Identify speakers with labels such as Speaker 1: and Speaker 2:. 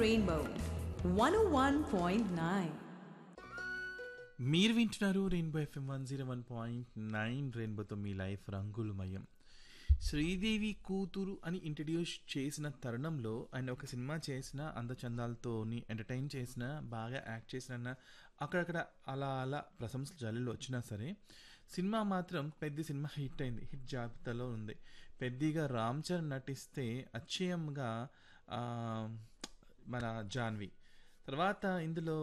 Speaker 1: Rainbow 101.9.
Speaker 2: మీరు వింటున్నారు rainbow FM one zero one point nine రెయిన్బోతో మీ లైఫ్ రంగులమయం శ్రీదేవి కూతురు అని ఇంట్రడ్యూస్ చేసిన తరుణంలో ఆయన ఒక సినిమా చేసిన అందచందాలతోని ఎంటర్టైన్ చేసిన బాగా యాక్ట్ చేసిన అక్కడక్కడ అలా అలా ప్రశంసలు జల్లులు వచ్చినా సరే సినిమా మాత్రం పెద్ద సినిమా హిట్ అయింది హిట్ జాబితాలో ఉంది పెద్దగా రామ్ చరణ్ నటిస్తే అచ్చయంగా ఆ, మన జాన్వి తర్వాత ఇందులో